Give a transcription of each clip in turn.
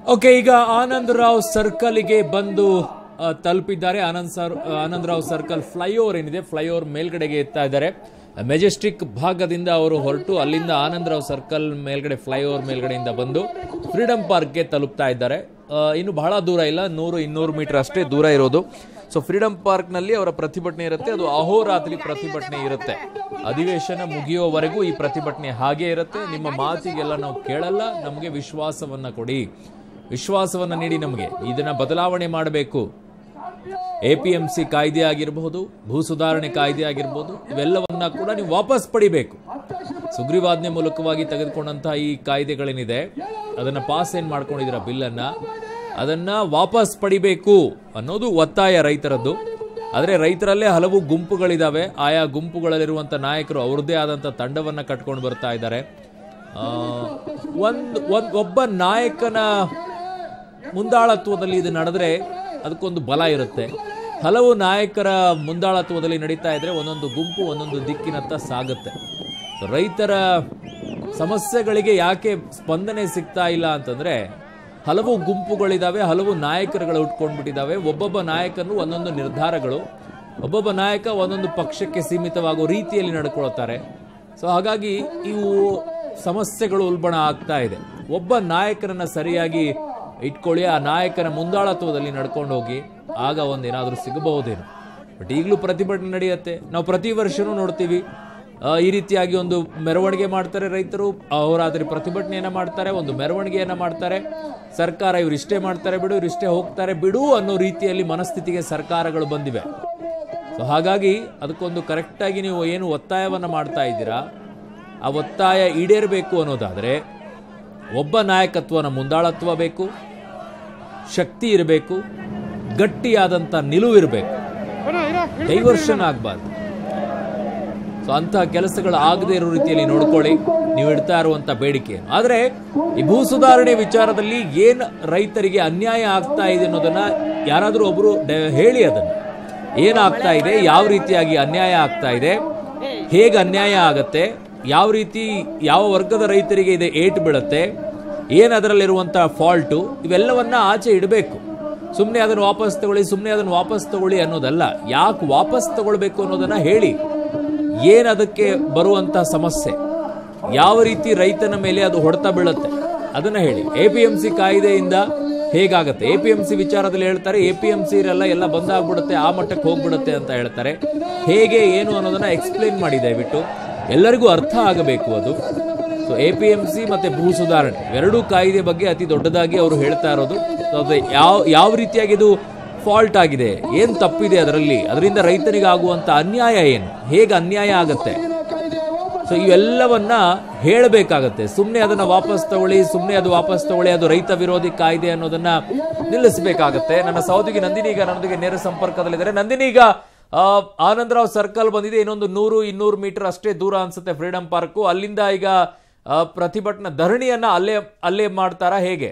Okay ಈಗ ಆನಂದ್ ರಾವ್ ಸರ್ಕಲ್ಗೆ ಬಂದು ಆ, ತಲುಪಿದ್ದಾರೆ Anand sir Anand Rao circle flyover ಏನಿದೆ ಫ್ಲೈಓವರ್ ಮೇಲ್ಗಡೆಗೆ ಎತ್ತಾ ಇದ್ದಾರೆ ಮೆಜೆಸ್ಟಿಕ್ ಭಾಗದಿಂದ ಅವರು ಹೊರಟು ಅಲ್ಲಿಂದ ಆನಂದ್ ರಾವ್ ಸರ್ಕಲ್ ಮೇಲ್ಗಡೆ ಫ್ಲೈಓವರ್ ಮೇಲ್ಗಡೆಯಿಂದ ಬಂದು ಫ್ರೀಡಂ ಪಾರ್ಕ್ಗೆ ತಲುಪ್ತಾ ಇದ್ದಾರೆ ಆ, ಇನ್ನು ಬಹಳ ದೂರ ಇಲ್ಲ ನೂರು ಇನ್ನೂರು ಮೀಟರ್ ಅಷ್ಟೇ ದೂರ ಇರೋದು ಸೊ ಫ್ರೀಡಂ ಪಾರ್ಕ್ನಲ್ಲಿ ಅವರ ಪ್ರತಿಭಟನೆ ಇರುತ್ತೆ ಅದು ಅಹೋರಾತ್ರಿ ಪ್ರತಿಭಟನೆ ಇರುತ್ತೆ ಅಧಿವೇಶನ ಮುಗಿಯೋವರೆಗೂ ಈ ಪ್ರತಿಭಟನೆ ಹಾಗೆ ಇರುತ್ತೆ ನಿಮ್ಮ ಮಾತಿಗೆಲ್ಲ ನಾವು ಕೇಳಲ್ಲ ನಮಗೆ ವಿಶ್ವಾಸವನ್ನ ಕೊಡಿ ವಿಶ್ವಾಸವನ್ನ ನೀಡಿ ನಮಗೆ ಇದನ್ನ ಬದಲಾವಣೆ ಮಾಡಬೇಕು ಎಪಿಎಂಸಿ ಕಾಯ್ದೆ ಆಗಿರಬಹುದು ಭೂ ಸುಧಾರಣೆ ಕಾಯ್ದೆ ಆಗಿರಬಹುದು ಇವೆಲ್ಲವನ್ನ ಕೂಡ ನೀವು ವಾಪಸ್ ಪಡಿಬೇಕು ಸುಗ್ರೀವಾಜ್ಞೆ ಮೂಲಕವಾಗಿ ತೆಗೆದುಕೊಂಡಂತಹ ಈ ಕಾಯ್ದೆಗಳೇನಿದೆ ಅದನ್ನ ಪಾಸ್ ಏನ್ ಮಾಡ್ಕೊಂಡಿದ್ದೀರಾ ಬಿಲ್ ಅನ್ನ ಅದನ್ನ ವಾಪಸ್ ಪಡಿಬೇಕು ಅನ್ನೋದು ಒತ್ತಾಯ ರೈತರದ್ದು ಆದರೆ ರೈತರಲ್ಲೇ ಹಲವು ಗುಂಪುಗಳಿದಾವೆ ಆಯಾ ಗುಂಪುಗಳಲ್ಲಿರುವಂತ ನಾಯಕರು ಅವ್ರದ್ದೇ ಆದಂತ ತಂಡವನ್ನ ಕಟ್ಕೊಂಡು ಬರ್ತಾ ಇದ್ದಾರೆ ಆ, ಒಂದ್ ಒಂದ್ ಒಬ್ಬ ನಾಯಕನ ಮುಂದಾಳತ್ವದಲ್ಲಿ ಇದು ನಡೆದ್ರೆ ಅದಕ್ಕೊಂದು ಬಲ ಇರುತ್ತೆ ಹಲವು ನಾಯಕರ ಮುಂದಾಳತ್ವದಲ್ಲಿ ನಡೀತಾ ಇದ್ರೆ ಒಂದೊಂದು ಗುಂಪು ಒಂದೊಂದು ದಿಕ್ಕಿನತ್ತ ಸಾಗುತ್ತೆ So, ರೈತರ ಸಮಸ್ಯೆಗಳಿಗೆ ಯಾಕೆ ಸ್ಪಂದನೆ ಸಿಗ್ತಾ ಇಲ್ಲ ಅಂತಂದ್ರೆ ಹಲವು ಗುಂಪುಗಳಿದಾವೆ ಹಲವು ನಾಯಕರುಗಳು ಉಟ್ಕೊಂಡ್ಬಿಟ್ಟಿದ್ದಾವೆ ಒಬ್ಬೊಬ್ಬ ನಾಯಕನು ಒಂದೊಂದು ನಿರ್ಧಾರಗಳು ಒಬ್ಬೊಬ್ಬ ನಾಯಕ ಒಂದೊಂದು ಪಕ್ಷಕ್ಕೆ ಸೀಮಿತವಾಗುವ ರೀತಿಯಲ್ಲಿ ನಡ್ಕೊಳ್ತಾರೆ ಸೊ ಹಾಗಾಗಿ ಇವು ಸಮಸ್ಯೆಗಳು ಉಲ್ಬಣ ಆಗ್ತಾ ಇದೆ ಒಬ್ಬ ನಾಯಕನನ್ನ ಸರಿಯಾಗಿ ಇಟ್ಕೊಳ್ಳಿ ಆ ನಾಯಕನ ಮುಂದಾಳತ್ವದಲ್ಲಿ ನಡ್ಕೊಂಡು ಹೋಗಿ ಆಗ ಒಂದೇನಾದ್ರೂ ಸಿಗಬಹುದೇನೋ ಬಟ್ ಈಗಲೂ ಪ್ರತಿಭಟನೆ ನಡೆಯುತ್ತೆ ನಾವು ಪ್ರತಿ ವರ್ಷನೂ ನೋಡ್ತೀವಿ ಆ, ಈ ರೀತಿಯಾಗಿ ಒಂದು ಮೆರವಣಿಗೆ ಮಾಡ್ತಾರೆ ರೈತರು ಅವರಾದ್ರೆ ಪ್ರತಿಭಟನೆಯನ್ನ ಮಾಡ್ತಾರೆ ಒಂದು ಮೆರವಣಿಗೆಯನ್ನ ಮಾಡ್ತಾರೆ ಸರ್ಕಾರ ಇವರಿಷ್ಟೇ ಮಾಡ್ತಾರೆ ಬಿಡು ಇವರಿಷ್ಟೇ ಹೋಗ್ತಾರೆ ಬಿಡು ಅನ್ನೋ ರೀತಿಯಲ್ಲಿ ಮನಸ್ಥಿತಿಗೆ ಸರ್ಕಾರಗಳು ಬಂದಿವೆ ಸೊ ಹಾಗಾಗಿ ಅದಕ್ಕೊಂದು ಕರೆಕ್ಟಾಗಿ ನೀವು ಏನು ಒತ್ತಾಯವನ್ನ ಮಾಡ್ತಾ ಇದ್ದೀರಾ ಆ ಒತ್ತಾಯ ಈಡೇರಬೇಕು ಅನ್ನೋದಾದ್ರೆ ಒಬ್ಬ ನಾಯಕತ್ವನ ಮುಂದಾಳತ್ವ ಬೇಕು ಶಕ್ತಿ ಇರಬೇಕು ಗಟ್ಟಿಯಾದಂಥ ನಿಲುವು ಇರಬೇಕು ಡೈವರ್ಷನ್ ಆಗಬಾರ್ದು ಸೊ ಅಂತಹ ಕೆಲಸಗಳು ಆಗದೆ ಇರೋ ರೀತಿಯಲ್ಲಿ ನೋಡ್ಕೊಳ್ಳಿ ನೀವು ಇಡ್ತಾ ಇರುವಂತ ಬೇಡಿಕೆ ಆದ್ರೆ ಈ ಭೂ ಸುಧಾರಣೆ ವಿಚಾರದಲ್ಲಿ ಏನ್ ರೈತರಿಗೆ ಅನ್ಯಾಯ ಆಗ್ತಾ ಇದೆ ಅನ್ನೋದನ್ನ ಯಾರಾದ್ರೂ ಒಬ್ರು ಡ- ಹೇಳಿ ಅದನ್ನ ಏನಾಗ್ತಾ ಇದೆ ಯಾವ ರೀತಿಯಾಗಿ ಅನ್ಯಾಯ ಆಗ್ತಾ ಇದೆ ಹೇಗೆ ಅನ್ಯಾಯ ಆಗತ್ತೆ ಯಾವ ರೀತಿ ಯಾವ ವರ್ಗದ ರೈತರಿಗೆ ಇದೆ ಏಟು ಬೀಳುತ್ತೆ ಏನ್ ಅದರಲ್ಲಿರುವಂತಹ ಫಾಲ್ಟು ಇವೆಲ್ಲವನ್ನ ಆಚೆ ಇಡಬೇಕು ಸುಮ್ಮನೆ ಅದನ್ನು ವಾಪಸ್ ತಗೊಳ್ಳಿ ಸುಮ್ಮನೆ ಅದನ್ನು ವಾಪಸ್ ತಗೊಳ್ಳಿ ಅನ್ನೋದಲ್ಲ ಯಾಕೆ ವಾಪಸ್ ತಗೊಳ್ಬೇಕು ಅನ್ನೋದನ್ನ ಹೇಳಿ ಏನ್ ಅದಕ್ಕೆ ಬರುವಂತಹ ಸಮಸ್ಯೆ ಯಾವ ರೀತಿ ರೈತನ ಮೇಲೆ ಅದು ಹೊಡೆತ ಬೀಳುತ್ತೆ ಅದನ್ನ ಹೇಳಿ ಎಪಿಎಂಸಿ ಕಾಯ್ದೆಯಿಂದ ಹೇಗಾಗತ್ತೆ ಎಪಿಎಂಸಿ ವಿಚಾರದಲ್ಲಿ ಹೇಳ್ತಾರೆ ಎಪಿಎಂಸಿ ಇರಲ್ಲ ಎಲ್ಲ ಬಂದಾಗ್ಬಿಡುತ್ತೆ ಆ ಮಟ್ಟಕ್ಕೆ ಹೋಗ್ಬಿಡುತ್ತೆ ಅಂತ ಹೇಳ್ತಾರೆ ಹೇಗೆ ಏನು ಅನ್ನೋದನ್ನ ಎಕ್ಸ್ಪ್ಲೇನ್ ಮಾಡಿ ದಯವಿಟ್ಟು ಎಲ್ಲರಿಗೂ ಅರ್ಥ ಆಗಬೇಕು ಅದು ಸೊ ಎಪಿಎಂಸಿ ಮತ್ತೆ ಭೂ ಸುಧಾರಣೆ ಎರಡೂ ಕಾಯ್ದೆ ಬಗ್ಗೆ ಅತಿ ದೊಡ್ಡದಾಗಿ ಅವರು ಹೇಳ್ತಾ ಇರೋದು So ಅದು ಯಾವ ಯಾವ ರೀತಿಯಾಗಿ ಇದು ಫಾಲ್ಟ್ ಆಗಿದೆ ಏನ್ ತಪ್ಪಿದೆ ಅದರಲ್ಲಿ ಅದರಿಂದ ರೈತನಿಗೆ ಆಗುವಂತ ಅನ್ಯಾಯ ಏನು ಹೇಗೆ ಅನ್ಯಾಯ ಆಗತ್ತೆ ಸೊ ಇವೆಲ್ಲವನ್ನ ಹೇಳಬೇಕಾಗತ್ತೆ ಸುಮ್ಮನೆ ಅದನ್ನ ವಾಪಸ್ ತಗೊಳ್ಳಿ ಸುಮ್ಮನೆ ಅದು ವಾಪಸ್ ತಗೊಳ್ಳಿ ಅದು ರೈತ ವಿರೋಧಿ ಕಾಯ್ದೆ ಅನ್ನೋದನ್ನ ನಿಲ್ಲಿಸಬೇಕಾಗತ್ತೆ ನನ್ನ ಸಹೋದರಿ ನಂದಿನಿ ಈಗ ನನ್ನೊಂದಿಗೆ ನೇರ ಸಂಪರ್ಕದಲ್ಲಿದ್ದಾರೆ ನಂದಿನಿ ಈಗ ಆ, ಆನಂದರಾವ್ ಸರ್ಕಲ್ ಬಂದಿದೆ ಇನ್ನೊಂದು ನೂರು ಇನ್ನೂರು ಮೀಟರ್ ಅಷ್ಟೇ ದೂರ ಅನ್ಸುತ್ತೆ ಫ್ರೀಡಂ ಪಾರ್ಕು ಅಲ್ಲಿಂದ ಈಗ ಆ, ಪ್ರತಿಭಟನಾ ಧರಣಿಯನ್ನ ಅಲ್ಲೇ ಅಲ್ಲೇ ಮಾಡ್ತಾರಾ ಹೇಗೆ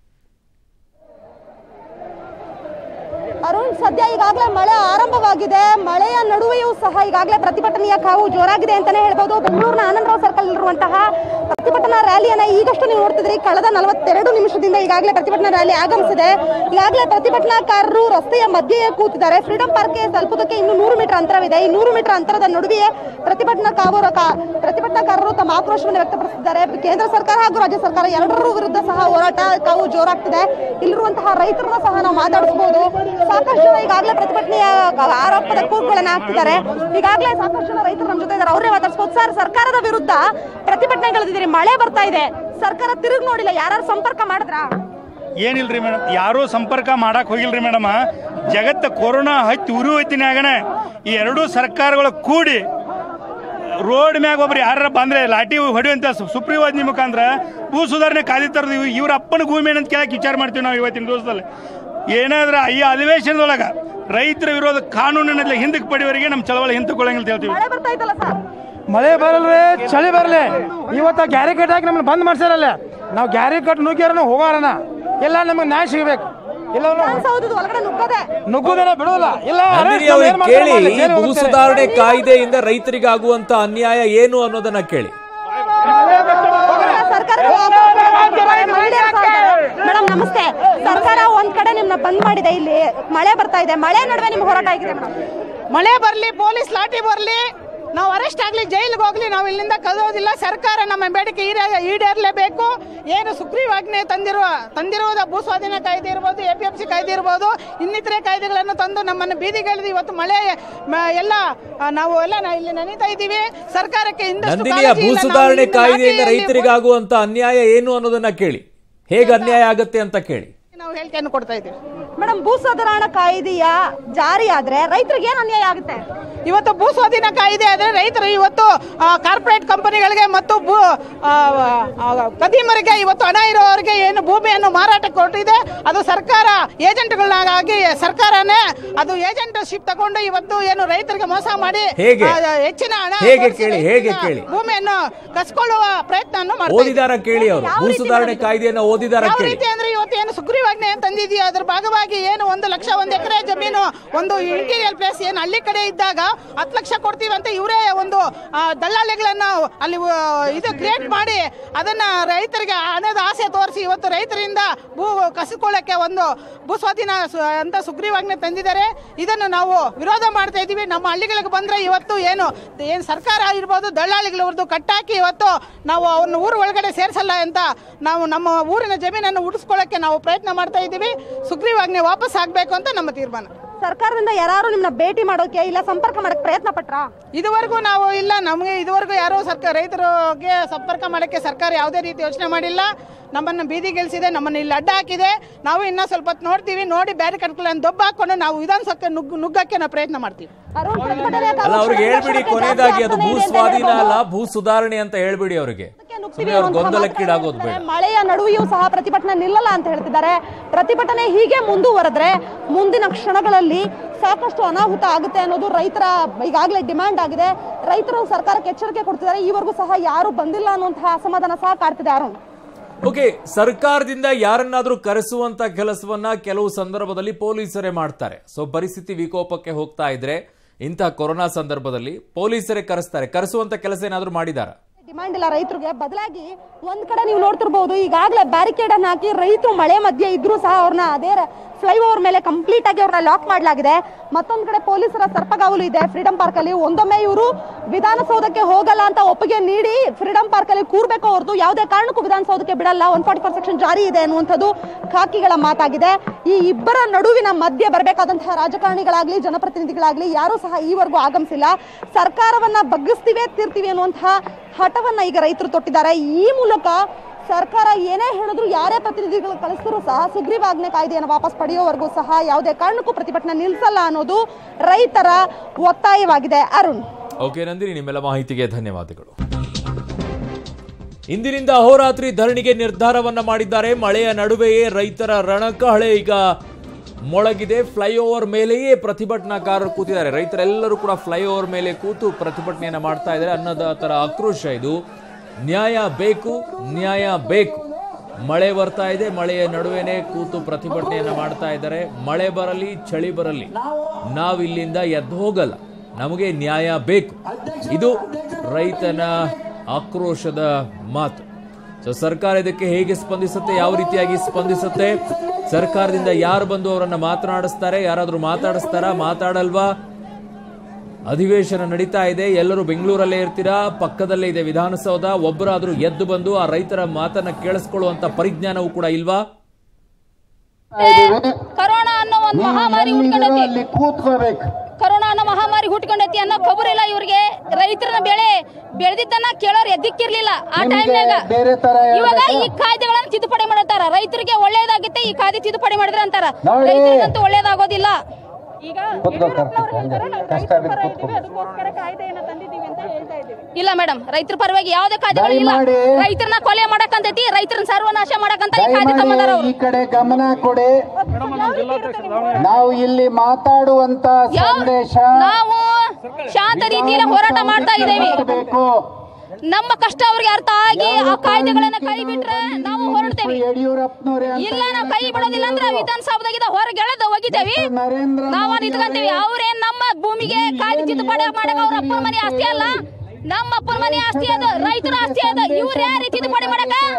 ಅರುಣ್ ಸದ್ಯ ಈಗಾಗಲೇ ಮಳೆ ಆರಂಭವಾಗಿದೆ ಮಳೆಯ ನಡುವೆಯೂ ಸಹ ಈಗಾಗಲೇ ಪ್ರತಿಭಟನೆಯ ಕಾವು ಜೋರಾಗಿದೆ ಅಂತಾನೆ ಹೇಳ್ಬೋದು ಬೆಂಗಳೂರಿನ ಆನಂದರಾವ್ ಸರ್ಕಲ್ ಇರುವಂತಹ ಪ್ರತಿಭಟನಾ ರ್ಯಾಲಿಯನ್ನ ಈಗಷ್ಟು ನೀವು ನೋಡ್ತಿದ್ರಿ ಕಳೆದ ನಲವತ್ತೆರಡು ನಿಮಿಷದಿಂದ ಈಗಾಗಲೇ ಪ್ರತಿಭಟನಾ ರ್ಯಾಲಿ ಆಗಮಿಸಿದೆ ಈಗಾಗಲೇ ಪ್ರತಿಭಟನಾಕಾರರು ರಸ್ತೆಯ ಮಧ್ಯೆಯೇ ಕೂತಿದ್ದಾರೆ ಫ್ರೀಡಂ ಪಾರ್ಕ್ಗೆ ತಲುಪುವುದಕ್ಕೆ ಇನ್ನು ನೂರು ಮೀಟರ್ ಅಂತರವಿದೆ ಈ ನೂರು ಮೀಟರ್ ಅಂತರದ ನಡುವೆಯೇ ಪ್ರತಿಭಟನಾ ಕಾವು ಕಾ- ಪ್ರತಿಭಟನಾಕಾರರು ತಮ್ಮ ಆಕ್ರೋಶವನ್ನು ವ್ಯಕ್ತಪಡಿಸಿದ್ದಾರೆ ಕೇಂದ್ರ ಸರ್ಕಾರ ಹಾಗೂ ರಾಜ್ಯ ಸರ್ಕಾರ ಎರಡರ ವಿರುದ್ಧ ಸಹ ಹೋರಾಟ ಕಾವು ಜೋರಾಗ್ತಿದೆ ಇಲ್ಲಿರುವಂತಹ ರೈತರನ್ನ ಸಹ ನಾವು ಮಾತಾಡಿಸಬಹುದು ಸಾಕಷ್ಟು ಜನ ಈಗಾಗಲೇ ಪ್ರತಿಭಟನೆಯ ಆರೋಪದ ಕೂಗುಗಳನ್ನ ಹಾಕ್ತಿದ್ದಾರೆ ಈಗಾಗಲೇ ಸಾಕಷ್ಟು ಜನ ರೈತರು ನಮ್ಮ ಜೊತೆ ಇದ್ದಾರೆ ಅವರೇ ಮಾತಾಡ್ಸ್ಬೋದು ಸರ್ ಸರ್ಕಾರದ ವಿರುದ್ಧ ಪ್ರತಿಭಟನೆಗಳಿದ್ದೀರಿ ಮಳೆ ಬರ್ತಾ ಇದೆ ಸರ್ಕಾರ ತಿರುಗಿ ನೋಡಿಲ್ಲ ಯಾರು ಸಂಪರ್ಕ ಮಾಡಿದ್ರಾ ಏನಿಲ್ರಿ ಮೇಡಮ್ ಯಾರೂ ಸಂಪರ್ಕ ಮಾಡಕ್ ಹೋಗಿಲ್ರಿ ಮೇಡಮ್ ಜಗತ್ತ ಕೊರೋನಾ ಹತ್ತಿ ಉರಿ ಹೋಯ್ತಿನಾಗಣ ಈ ಎರಡೂ ಸರ್ಕಾರಗಳು ಕೂಡಿ ರೋಡ್ ಮ್ಯಾಗ ಒಬ್ರು ಯಾರ ಬಂದ್ರೆ ಲಾಠಿ ಹೊಡೆಯುವಂತ ಸು- ಸುಗ್ರೀವಾಜ್ಞೆ ಮುಖಾಂತರ ಭೂ ಸುಧಾರಣೆ ಕಾಯ್ದೆ ತರದು ಇವ್ರ ಅಪ್ಪನ ಭೂಮಿ ಏನಂತ ಕೇಳಕ್ ವಿಚಾರ ಮಾಡ್ತೀವಿ ನಾವು ಇವತ್ತಿನ ದಿವಸದಲ್ಲಿ ಏನಾದ್ರ ಈ ಅಧಿವೇಶನದೊಳಗ ರೈತರ ವಿರೋಧ ಕಾನೂನಿನಲ್ಲಿ ಹಿಂದಕ್ಕೆ ಪಡೆಯವರಿಗೆ ನಮ್ಮ ಚಳವಳಿ ಹಿಂದಕ್ಕೊಳ್ಳಂಗಿಲ್ಲ ಅಂತ ಹೇಳ್ತೀವಿ ಮಳೆ ಬರ್ತಾ ಇತ್ತಲ್ಲ ಸರ್ ಮಳೆ ಬರಲ್ರಿ ಚಳಿ ಬರಲಿ ಇವತ್ತು ಗ್ಯಾರಿ ಕಟ್ ಹಾಕಿ ನಮ್ಮನ್ನ ಬಂದ್ ಮಾಡ್ಸಾರಲ್ಲ ನಾವು ಗ್ಯಾರಿ ಕಟ್ ನುಗ್ಗ್ಯಾರ ಹೋಗಾರನ ಇಲ್ಲ ನಮಗೆ ನ್ಯಾಯ ಸಿಗ್ಬೇಕು ಇಲ್ಲ ವಿಧಾನಸೌಧದ ಒಳಗಡೆ ನುಗ್ಗದೆ ನುಗ್ಗುದೇನ ಬಿಡೋಲ್ಲ ಇಲ್ಲ ನಂದಿನಿ arrest ಅವ್ರಿಗೆ ಏನ್ ಮಾಡ್ತಾರೆ ಕೇಳಿ ಮಾಡ್ಲಿ, ಈ ಜೈಲಿಗೆ ಭೂ ಹೋಗ್ತಾರೆ. ಸುಧಾರಣೆ ಕಾಯ್ದೆಯಿಂದ ರೈತರಿಗೆ ಆಗುವಂತ ಅನ್ಯಾಯ ಏನು ಅನ್ನೋದನ್ನ ಕೇಳಿ ಸರ್ಕಾರ ಮೇಡಮ್ ನಮಸ್ತೆ ಸರ್ಕಾರ ಒಂದ್ ಕಡೆ ನಿಮ್ನ ಬಂದ್ ಮಾಡಿದೆ ಇಲ್ಲಿ ಮಳೆ ಬರ್ತಾ ಇದೆ ಮಳೆ ನಡುವೆ ನಿಮ್ ಹೋರಾಟ ಆಗಿದೆ ಮೇಡಮ್ ಮಳೆ ಬರಲಿ ಪೊಲೀಸ್ ಲಾಠಿ ಬರಲಿ ನಾವು ಅರೆಸ್ಟ್ ಆಗಲಿ ಜೈಲಿಗೆ ಹೋಗ್ಲಿ ನಾವು ಇಲ್ಲಿಂದ ಕದೋದಿಲ್ಲ ಸರ್ಕಾರ ನಮ್ಮ ಬೇಡಿಕೆ ಈಡೇ ಈಡೇರಲೇಬೇಕು ಏನು ಸುಗ್ರೀವಾಜ್ಞೆ ತಂದಿರುವ ತಂದಿರುವುದ ಭೂ ಸ್ವಾಧೀನ ಕಾಯ್ದೆ ಇರ್ಬೋದು ಎ ಪಿ ಎಫ್ ಸಿ ಕಾಯ್ದೆ ಇರ್ಬೋದು ಇನ್ನಿತರೆ ಕಾಯ್ದೆಗಳನ್ನು ತಂದು ನಮ್ಮನ್ನು ಬೀದಿಗೆಳೆದು ಇವತ್ತು ಮಳೆ ಮ- ಎಲ್ಲ ಆ, ನಾವು ಎಲ್ಲ ನಾ- ಇಲ್ಲಿ ನೆನೀತಾ ಇದ್ದೀವಿ ಸರ್ಕಾರಕ್ಕೆ ಇಂದಷ್ಟು ನಂದಿನಿಯ ಕಾಳಜಿ ಭೂ ಇಲ್ಲ. ನಾವು ಸುಧಾರಣೆ ಇಲ್ಲಿ ಕಾಯ್ದೆಯಿಂದ ಲಾಠಿಯಲ್ಲಿ ರೈತರಿಗಾಗುವಂತ ಅನ್ಯಾಯ ಏನು ಅನ್ನೋದನ್ನ ಕೇಳಿ ಹೇಗೆ ಅನ್ಯಾಯ ಆಗತ್ತೆ ಅಂತ ಕೇಳಿ ನಾವು ಹೇಳಿಕೆಯನ್ನು ಕೊಡ್ತಾ ಇದ್ದೀವಿ ಮೇಡಮ್ ಭೂ ಸುಧಾರಣಾ ಕಾಯ್ದೆಯ ಜಾರಿ ಆದ್ರೆ ರೈತರಿಗೆ ಏನ್ ಅನ್ಯಾಯ ಆಗುತ್ತೆ ಇವತ್ತು ಭೂ ಸ್ವಾಧೀನ ಕಾಯ್ದೆ ಆದರೆ ರೈತರು ಇವತ್ತು ಕಾರ್ಪೊರೇಟ್ ಕಂಪನಿಗಳಿಗೆ ಮತ್ತು ಭೂ ಆ, ಆ, ಕದೀಮರಿಗೆ ಇವತ್ತು ಹಣ ಇರೋರಿಗೆ ಏನು ಭೂಮಿಯನ್ನು ಮಾರಾಟ ಕೊಟ್ಟಿದೆ ಅದು ಸರ್ಕಾರ ಏಜೆಂಟ್ಗಳಾಗಿ ಸರ್ಕಾರನೇ ಅದು ಏಜೆಂಟ್ಶಿಪ್ ತಗೊಂಡು ಇವತ್ತು ಏನು ರೈತರಿಗೆ ಮೋಸ ಮಾಡಿ ಹೇಗೆ? ಆ, ಹೆಚ್ಚಿನ ಹಣ ಹೇಗೆ ತೋರಿಸಿ ಕೇಳಿ, ಹೇಗೆ ರೈತರಿಂದ ಕೇಳಿ? ಭೂಮಿಯನ್ನು ಕಸ್ಕೊಳ್ಳುವ ಪ್ರಯತ್ನವನ್ನು ಮಾಡ್ತಾ ಇದ್ದಾರೆ. ಓದಿದಾರ ಕೇಳಿ ಅವರು ಭೂ ಸುಧಾರಣೆ ಕಾಯ್ದೆಯನ್ನ ಓದಿದಾರ ಯಾವ ಕೇಳಿ ರೀತಿ ಅಂದ್ರೆ ಇವತ್ತು ಏನು ಸುಗ್ರೀವಾಜ್ಞೆ ಅಂತ ತಂದಿದೆಯೋ ಅದ್ರ ಭಾಗವಾಗಿ ಏನು ಒಂದು ಲಕ್ಷ ಒಂದು ಎಕರೆ ಜಮೀನು ಒಂದು ಇಂಟೀರಿಯರ್ ಪ್ಲೇಸ್ ಏನು ಹಳ್ಳಿ ಕಡೆ ಇದ್ದಾಗ ಹತ್ತು ಲಕ್ಷ ಕೊಡ್ತೀವಿ ಅಂತ ಇವರೇ ಒಂದು ಆ, ದಲ್ಲಾಳಿಗಳನ್ನ ಅಲ್ಲಿ ಆ, ಇದು ಕ್ರಿಯೇಟ್ ಮಾಡಿ ಅದನ್ನ ರೈತರಿಗೆ ಹಣದ ಆಸೆ ತೋರಿಸಿ ಇವತ್ತು ರೈತರಿಂದ ಭೂ ಕಸಿಕೊಳ್ಳಕ್ಕೆ ಒಂದು ಭೂ ಸ್ವಾಧೀನ ಸು- ಅಂತ ಸುಗ್ರೀವಾಜ್ಞೆ ತಂದಿದ್ದಾರೆ ಇದನ್ನು ನಾವು ವಿರೋಧ ಮಾಡ್ತಾ ಇದ್ದೀವಿ ನಮ್ಮ ಹಳ್ಳಿಗಳಿಗೆ ಬಂದ್ರೆ ಇವತ್ತು ಏನು ಏನು ಸರ್ಕಾರ ಇರ್ಬೋದು ದಳ್ಳಾಳಿಗಳವ್ರದ್ದು ಕಟ್ಟಾಕಿ ಇವತ್ತು ನಾವು ಅವ್ರನ್ನ ಊರು ಒಳಗಡೆ ಸೇರಿಸಲ್ಲ ಅಂತ ನಾವು ನಮ್ಮ ಊರಿನ ಜಮೀನನ್ನು ಉಳಿಸ್ಕೊಳ್ಳೋಕ್ಕೆ ನಾವು ಪ್ರಯತ್ನ ಮಾಡ್ತಾ ಇದ್ದೀವಿ ಸುಗ್ರೀವಾಜ್ಞೆ ವಾಪಸ್ ಆಗಬೇಕು ಅಂತ ನಮ್ಮ ತೀರ್ಮಾನ ಸರ್ಕಾರದಿಂದ ಯಾರು ನಿಮ್ನ ಭೇಟಿ ಮಾಡೋಕೆ ಇಲ್ಲ ಸಂಪರ್ಕ ಮಾಡಕ್ ಪ್ರಯತ್ನ ಪಟ್ರಾ ಇದುವರೆಗೂ ನಾವು ಇಲ್ಲ ನಮಗೆ ಇದುವರೆಗೂ ಯಾರೋ ಸರ್ಕಾರ ರೈತರಿಗೆ ಸಂಪರ್ಕ ಮಾಡೋಕ್ಕೆ ಸರ್ಕಾರ ಯಾವುದೇ ರೀತಿ ಯೋಚನೆ ಮಾಡಿಲ್ಲ ನಮ್ಮನ್ನು ಬೀದಿಗೆಲ್ಸಿದೆ ನಮ್ಮನ್ನು ಇಲ್ಲಿ ಅಡ್ಡ ಹಾಕಿದೆ ನಾವು ಇನ್ನೂ ಸ್ವಲ್ಪ ಹೊತ್ತು ನೋಡ್ತೀವಿ ನೋಡಿ ಬ್ಯಾರಿಕೇಡ್ಗಳನ್ನು ದೊಬ್ಬ ಹಾಕೊಂಡು ನಾವು ವಿಧಾನಸಭೆ ನುಗ್ಗು ನುಗ್ಗಕ್ಕೆ ನಾವು ಪ್ರಯತ್ನ ಮಾಡ್ತೀವಿ ಅರುಣ್ ಪ್ರತಿಭಟನೆ ಕಾವು ಅಲ್ಲ ಅವ್ರಿಗೆ ಶ್ರಮಿಕ ಹೇಳ್ಬಿಡಿ ರಕ್ಷಣೆ ಕೊನೆಯದಾಗಿ ಅದು ಜಾಸ್ತಿ ಭೂ ಆಗ್ತಾನೆ ಇದೆ ಅಂತ ಸ್ವಾಧೀನ ಹೇಳ್ಬೋದು. ಅಲ್ಲ ಭೂ ಸುಧಾರಣೆ ಅಂತ ಹೇಳ್ಬಿಡಿ ಅವರಿಗೆ ನುಗ್ತೀವಿ ಸುಮ್ಮನೆ ಅವ್ರ ಅನ್ನುವಂತಹ ಗೊಂದಲಕ್ಕೀಡಾಗೋದು ಬೇಡ ಮಾತುಗಳು ಮಳೆಯ ನಡುವೆಯೂ ಸಹ ಪ್ರತಿಭಟನೆ ನಿಲ್ಲಲ್ಲ ಅಂತ ಹೇಳ್ತಿದ್ದಾರೆ ಪ್ರತಿಭಟನೆ ಹೀಗೆ ಮುಂದುವರೆದ್ರೆ ಮುಂದಿನ ಕ್ಷಣಗಳಲ್ಲಿ ಸಾಕಷ್ಟು ಅನಾಹುತ ಆಗುತ್ತೆ ಅನ್ನೋದು ರೈತರ ಈಗಾಗಲೇ ಡಿಮ್ಯಾಂಡ್ ಆಗಿದೆ ರೈತರು ಸರ್ಕಾರಕ್ಕೆ ಎಚ್ಚರಿಕೆ ಕೊಡ್ತಿದ್ದಾರೆ ಈವರೆಗೂ ಸಹ ಯಾರು ಬಂದಿಲ್ಲ ಅನ್ನುವಂತಹ ಅಸಮಾಧಾನ ಸಹ ಕಾಡ್ತಿದೆ ಅರುಣ್ ಓಕೆ ಸರ್ಕಾರದಿಂದ ಯಾರನ್ನಾದ್ರೂ ಕರೆಸುವಂತ ಕೆಲಸವನ್ನ ಕೆಲವು ಸಂದರ್ಭದಲ್ಲಿ ಪೊಲೀಸರೇ ಮಾಡ್ತಾರೆ ಸೊ ಪರಿಸ್ಥಿತಿ ವಿಕೋಪಕ್ಕೆ ಹೋಗ್ತಾ ಇದ್ರೆ ಇಂತಹ ಕೊರೋನಾ ಸಂದರ್ಭದಲ್ಲಿ ಪೊಲೀಸರೇ ಕರೆಸ್ತಾರೆ ಕರೆಸುವಂತ ಕೆಲಸ ಏನಾದ್ರೂ ಮಾಡಿದಾರ ಡಿಮ್ಯಾಂಡ್ ಇಲ್ಲ ರೈತರಿಗೆ ಬದಲಾಗಿ ಒಂದ್ ಕಡೆ ನೀವು ನೋಡ್ತಿರ್ಬಹುದು ಈಗಾಗಲೇ ಬ್ಯಾರಿಕೇಡ್ ಅನ್ನ ಹಾಕಿ ರೈತರು ಮಳೆ ಮಧ್ಯೆ ಇದ್ರೂ ಸಹ ಅವ್ರನ್ನ ಅದೇ ಫ್ಲೈಓವರ್ ಮೇಲೆ ಕಂಪ್ಲೀಟ್ ಆಗಿ ಅವ್ರನ್ನ ಲಾಕ್ ಮಾಡಲಾಗಿದೆ ಮತ್ತೊಂದ್ ಕಡೆ ಪೊಲೀಸರ ಸರ್ಪಗಾವಲು ಇದೆ ಫ್ರೀಡಂ ಪಾರ್ಕ್ ಅಲ್ಲಿ ಒಂದೊಮ್ಮೆ ಇವರು ವಿಧಾನಸೌಧಕ್ಕೆ ಹೋಗಲ್ಲ ಅಂತ ಒಪ್ಪಿಗೆ ನೀಡಿ ಫ್ರೀಡಂ ಪಾರ್ಕ್ ಅಲ್ಲಿ ಕೂರ್ಬೇಕು ಹೊರತು ಯಾವುದೇ ಕಾರಣಕ್ಕೂ ವಿಧಾನಸೌಧಕ್ಕೆ ಬಿಡಲ್ಲ ಒನ್ ಫಾರ್ಟಿ ಫೋರ್ ಸೆಕ್ಷನ್ ಜಾರಿ ಇದೆ ಅನ್ನುವಂಥದ್ದು ಖಾಕಿಗಳ ಮಾತಾಗಿದೆ ಈ ಇಬ್ಬರ ನಡುವಿನ ಮಧ್ಯೆ ಬರಬೇಕಾದಂತಹ ರಾಜಕಾರಣಿಗಳಾಗ್ಲಿ ಜನಪ್ರತಿನಿಧಿಗಳಾಗ್ಲಿ ಯಾರೂ ಸಹ ಈವರೆಗೂ ಆಗಮಿಸಿಲ್ಲ ಸರ್ಕಾರವನ್ನ ಬಗ್ಗಿಸ್ತೀವಿ ತೀರ್ತೀವಿ ಅನ್ನುವಂತಹ ಹಠವನ್ನ ಈಗ ರೈತರು ತೊಟ್ಟಿದ್ದಾರೆ ಈ ಮೂಲಕ ಸರ್ಕಾರ ಏನೇ ಹೇಳಿದ್ರು ಯಾರೇ ಪ್ರತಿನಿಧಿಗಳು ಕಳಿಸಿದ್ರು ಸಹ ಸುಗ್ರೀವಾಜ್ಞೆ ಕಾಯ್ದೆಯನ್ನು ವಾಪಸ್ ಪಡೆಯೋವರೆಗೂ ಸಹ ಯಾವುದೇ ಕಾರಣಕ್ಕೂ ಪ್ರತಿಭಟನೆ ನಿಲ್ಲಿಸಲ್ಲ ಅನ್ನೋದು ರೈತರ ಒತ್ತಾಯವಾಗಿದೆ ಅರುಣ್ ಓಕೆ ನಂದಿನಿ ನಿಮ್ಮೆಲ್ಲ ಮಾಹಿತಿಗೆ ಧನ್ಯವಾದಗಳು ಇಂದಿನಿಂದ ಅಹೋರಾತ್ರಿ ಧರಣಿಗೆ ನಿರ್ಧಾರವನ್ನ ಮಾಡಿದ್ದಾರೆ ಮಳೆಯ ನಡುವೆಯೇ ರೈತರ ರಣಕಹಳೆ ಈಗ ಮೊಳಗಿದೆ ಫ್ಲೈಓವರ್ ಮೇಲೆಯೇ ಪ್ರತಿಭಟನಾಕಾರರು ಕೂತಿದ್ದಾರೆ ರೈತರೆಲ್ಲರೂ ಕೂಡ ಫ್ಲೈಓವರ್ ಮೇಲೆ ಕೂತು ಪ್ರತಿಭಟನೆಯನ್ನ ಮಾಡ್ತಾ ಇದ್ದಾರೆ ಅನ್ನೋದರ ಆಕ್ರೋಶ ಇದು ನ್ಯಾಯ ಬೇಕು ನ್ಯಾಯ ಬೇಕು ಮಳೆ ಬರ್ತಾ ಇದೆ ಮಳೆಯ ನಡುವೆನೆ ಕೂತು ಪ್ರತಿಭಟನೆಯನ್ನ ಮಾಡ್ತಾ ಇದ್ದಾರೆ ಮಳೆ ಬರಲಿ ಚಳಿ ಬರಲಿ ನಾವಿಲ್ಲಿಂದ ಎದ್ದು ಹೋಗಲ್ಲ ನಮಗೆ ನ್ಯಾಯ ಬೇಕು ಇದು ರೈತನ ಆಕ್ರೋಶದ ಮಾತು ಸೊ ಸರ್ಕಾರ ಇದಕ್ಕೆ ಹೇಗೆ ಸ್ಪಂದಿಸುತ್ತೆ ಯಾವ ರೀತಿಯಾಗಿ ಸ್ಪಂದಿಸುತ್ತೆ ಸರ್ಕಾರದಿಂದ ಯಾರು ಬಂದು ಅವರನ್ನ ಮಾತನಾಡಿಸ್ತಾರೆ ಯಾರಾದ್ರೂ ಮಾತಾಡಿಸ್ತಾರಾ ಮಾತಾಡಲ್ವಾ ಅಧಿವೇಶನ ನಡೀತಾ ಇದೆ ಎಲ್ಲರೂ ಬೆಂಗಳೂರಲ್ಲೇ ಇರ್ತೀರಾ ಪಕ್ಕದಲ್ಲೇ ಇದೆ ವಿಧಾನಸೌಧ ಒಬ್ಬರಾದ್ರೂ ಎದ್ದು ಬಂದು ಆ ರೈತರ ಮಾತನ್ನ ಕೇಳಿಸ್ಕೊಳ್ಳುವಂತ ಪರಿಜ್ಞಾನವೂ ಕೂಡ ಇಲ್ವಾ ಕರೋನಾ ಅನ್ನೋ ಒಂದು ಮಹಾಮಾರಿ ಹುಟ್ಕೊಂಡೈತಿ ಅಲ್ಲಿ ಕೂತ್ಕೋಬೇಕು ಕರೋನಾ ಅನ್ನೋ ಮಹಾಮಾರಿ ಹುಟ್ಕೊಂಡೈತಿ ಅನ್ನೋ ಖಬರಿಲ್ಲ ಇವ್ರಿಗೆ ರೈತರ ಬೆಳೆ ಬೆಳೆದಿದ್ದನ್ನ ಕೇಳೋರು ಎದ್ದಿಕ್ಕಿರ್ಲಿಲ್ಲ ಆ ನಿಮ್ಗೆ ಟೈಮ್ನಾಗ ಬೇರೆ ತರ ಇವಾಗ ಈ ಹೇಳ್ಬೇಕಾ? ಕಾಯ್ದೆಗಳನ್ನ ತಿದ್ದುಪಡಿ ಮಾಡತ್ತಾರ ರೈತರಿಗೆ ಒಳ್ಳೇದಾಗುತ್ತೆ ಈ ಕಾಯ್ದೆ ತಿದ್ದುಪಡಿ ಮಾಡಿದ್ರೆ ಅಂತಾರ ನೋಡಿ. ರೈತರಿಗಂತೂ ಒಳ್ಳೇದಾಗೋದಿಲ್ಲ ಈಗ ಕೂತ್ಕೋ ಕಾರ್ತಿಕ್, ಹಂಗೆ. ಕಷ್ಟ ಬಿದ್ದು ಕೂತ್ಕೋ. ಇಲ್ಲ ಮೇಡಮ್ ರೈತರ ಪರವಾಗಿ ಯಾವುದೇ ಕಾಯ್ದೆಗಳು ಇಲ್ಲ ದಯಮಾಡಿ. ರೈತರನ್ನ ಕೊಲೆ ಮಾಡಕಂತೈತಿ ರೈತರನ್ನ ಸರ್ವನಾಶ ಮಾಡಕಂತ ಈ ಕಾಯ್ದೆ ತಗೊಂಡಾರ ದಯಮಾಡಿ ಅವ್ರು ಈ ಕಡೆ ಗಮನ ಕೊಡಿ ನಾವು ಇಲ್ಲಿ ಮಾತಾಡುವಂತ ಯಾವ- ಸಂದೇಶ ನಾವು ಶಾಂತ ರೀತಿಯಲ್ಲಿ ಹೋರಾಟ ಮಾಡ್ತಾ ಇದ್ದೇವೆ ಬೇಕು ನಮ್ಮ ಕಷ್ಟ ಅವ್ರಿಗೆ ಅರ್ಥ ಆಗಿ ಆ ಕಾಯ್ದೆಗಳನ್ನ ಕೈ ಬಿಟ್ರೆ ನಾವು ಹೊರಡ್ತೇವೆ ಯಡಿಯೂರಪ್ಪನವ್ರೆ ಅಂತ ಇಲ್ಲ ನಾವು ಕೈ ಬಿಡೋದಿಲ್ಲ ಅಂದ್ರೆ ವಿಧಾನಸೌಧದಾಗಿದ್ದ ಹೊರಗೆ ಎಳೆದು ಹೋಗಿದ್ದೇವೆ ನರೇಂದ್ರ ನಾವು ಮೋದಿ ನಿಂತ್ಕೊಂತೀವಿ ಅವರೇ ಅವ್ರೇನ್ ನಮ್ಮ ಭೂಮಿಗೆ ಕಾಯ್ದೆ ತಿದ್ದುಪಡಿ ಮಾಡಕ್ ಅವ್ರ ಅಪ್ಪನ ಮನೆ ಆಸ್ತಿ ಅಲ್ಲ ನಮ್ಮ ಅಪ್ಪನ ಮನೆ ಆಸ್ತಿ ಅದು ರೈತರ ಆಸ್ತಿ ಅದು ಇವ್ರ ಯಾರು ತಿದ್ದುಪಡಿ ಮಾಡಕ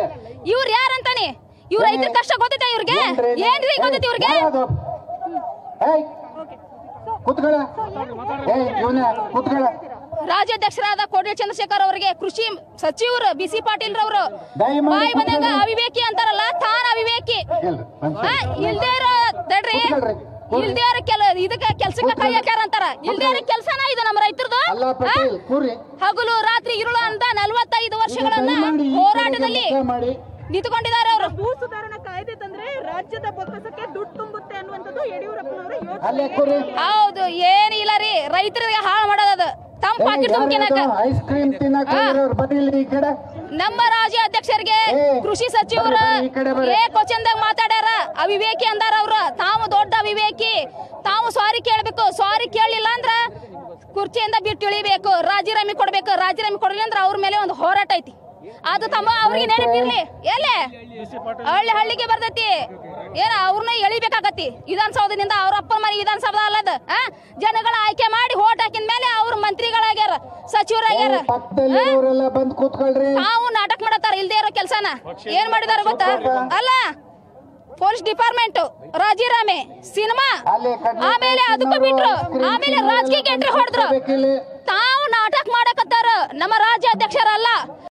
ಇವ್ರು ಯಾರಂತಾನೆ ಇವ್ರ ರೈತರ ಕಷ್ಟ ಗೊತ್ತೈತೆ ಇವ್ರಿಗೆ ಏನ್ರಿ ಗೊತ್ತೈತಿ ಇವ್ರಿಗೆ ಯಾರದು? ಏಯ್ ಕೂತ್ಕೊಳ್ಳ ಏಯ್ ಇವನ ಕೂತ್ಕೊಳ್ಳ ರಾಜ್ಯಾಧ್ಯಕ್ಷರಾದ ಕೋಟೆ ಚಂದ್ರಶೇಖರ್ ಅವರಿಗೆ ಕೃಷಿ ಸಚಿವರು ಬಿ ಸಿ ಪಾಟೀಲ್ ರವರು ದಯಮಾಡಿ ಬಾಯಿ ಬಂದಾಗ ಕೂತ್ಕೊಳ್ಳಿ. ಅವಿವೇಕಿ ಅಂತಾರಲ್ಲ ತಾನ ಅವಿವೇಕಿ ಇಲ್ರಿ, ಒಂದ್ ಹಾ, ಇಲ್ದೇ ಇರೋ ತಡ್ರಿ ಕೂತ್ಕೊಳ್ರಿ, ಕೂತ್ಕೊಳ್ರಿ. ಇಲ್ದೇ ಇರೋ ಕೆಲ ಇದಕ್ಕ ಕೆಲ್ಸಕ್ಕ ಕೈ ಹಾಕ್ಯಾರ ಅಂತಾರ ಇಲ್ದೇ ಇರೋ ಕೆಲ್ಸನ ಇದು ನಮ್ಮ ರೈತರದು ಅಲ್ಲ ಪಟೇಲ್ ಕೂರಿ ಹಗಲು ರಾತ್ರಿ ಇರುಳು ಅಂತ ನಲವತ್ತೈದು ವರ್ಷಗಳನ್ನ ದಯಮಾಡಿ ಈ ಕಡೆಗೆ ಹೋರಾಟದಲ್ಲಿ ಮುಖ ಮಾಡಿ ನಿಂತುಕೊಂಡಿದ್ದಾರೆ ಅವರು ಭೂ ಸುಧಾರಣಾ ಕಾಯ್ದೆ ತಂದ್ರೆ ರಾಜ್ಯದ ಬೊಕ್ಕಸಕ್ಕೆ ದುಡ್ಡು ತುಂಬುತ್ತೆ ಅನ್ನುವಂಥದ್ದು ಯಡಿಯೂರಪ್ಪನವರ ಯೋಚನೆ ಅಲ್ಲೇ ಕೂರಿ ಹೌದು ಏನಿಲ್ಲ ರೀ ರೈತರಿಗೆ ಹಾಳು ಮಾಡೋದದು ತಮ್ಮ ಪಾಕಿಟ್ ತುಂಬಿನಾಕ ಐಸ್ ಕ್ರೀಮ್ ತಿನ್ನಕ್ ಹೋಗಿರೋರು ಬರೀಲಿ ಈ ಕಡೆ ನಮ್ಮ ರಾಜ್ಯ ಅಧ್ಯಕ್ಷರಿಗೆ ಏ, ಕೃಷಿ ಸಚಿವರು ಬರ್ರಿ, ಬರ್ರಿ, ಈ ಕಡೆ ಬರ್ರಿ. ಏ ಕ್ವಶನ್ದಾಗ ಮಾತಾಡ್ಯಾರ ಅವಿವೇಕಿ ಅಂದಾರ ಅವ್ರು ತಾವು ದೊಡ್ಡ ಅವಿವೇಕಿ ತಾವು ಸಾರಿ ಕೇಳಬೇಕು ಸಾರಿ ಕೇಳಲಿಲ್ಲ ಅಂದ್ರ ಕುರ್ಚಿಯಿಂದ ಬಿಟ್ಟು ಇಳಿಬೇಕು ರಾಜೀನಾಮೆ ಕೊಡ್ಬೇಕು ರಾಜೀನಾಮೆ ಕೊಡಲಿಲ್ಲ ಅಂದ್ರ ಅವ್ರ ಮೇಲೆ ಒಂದು ಹೋರಾಟ ಐತಿ ಅದು ತಮ್ಮ ಅವ್ರಿಗೆ ನೆನಪಿರ್ಲಿ ಎಲ್ಲೇ ಹಳ್ಳಿ ಹಳ್ಳಿಗೆ ಬರ್ತೈತಿ ಏನ ಅವ್ರನ್ನ ಎಳಿಬೇಕಾಗತ್ತಿ ವಿಧಾನಸೌಧದಿಂದ ಅವ್ರ ಅಪ್ಪನ ಮನೆ ವಿಧಾನಸೌಧ ಅಲ್ಲದ ಆ? ಜನಗಳ ಆಯ್ಕೆ ಮಾಡಿ ಹೋಟ್ ಹಾಕಿದ ಮೇಲೆ ಅವ್ರ ಮಂತ್ರಿಗಳಾಗ್ಯಾರ ಸಚಿವರಾಗ್ಯಾರ ಆ? ಪಕ್ಕದಲ್ಲಿರೋರೆಲ್ಲ ಬಂದ್ ಕೂತ್ಕೊಳ್ರಿ ತಾವು ನಾಟಕ ಮಾಡತ್ತಾರ ಇಲ್ದೇ ಇರೋ ಕೆಲ್ಸನ ಏನ್ ಮಾಡಿದಾರ ಗೊತ್ತಾ ಅಲ್ಲ ಪೊಲೀಸ್ ಡಿಪಾರ್ಟ್ಮೆಂಟ್ ರಾಜೀನಾಮೆ ಸಿನಿಮಾ ಅಲ್ಲಿ ಕಡ್ಲೆ ಆಮೇಲೆ ಅದಕ್ಕೂ ಬಿಟ್ರು ಆಮೇಲೆ ರಾಜಕೀಯಕ್ಕೆ ಎಂಟ್ರಿ ಹೊಡೆದ್ರು ಬೇಕಿಲ್ಲಿ ತಾವು ನಾಟಕ ಮಾಡಕತ್ತಾರ ನಮ್ಮ ರಾಜ್ಯ ಅಧ್ಯಕ್ಷರಲ್ಲ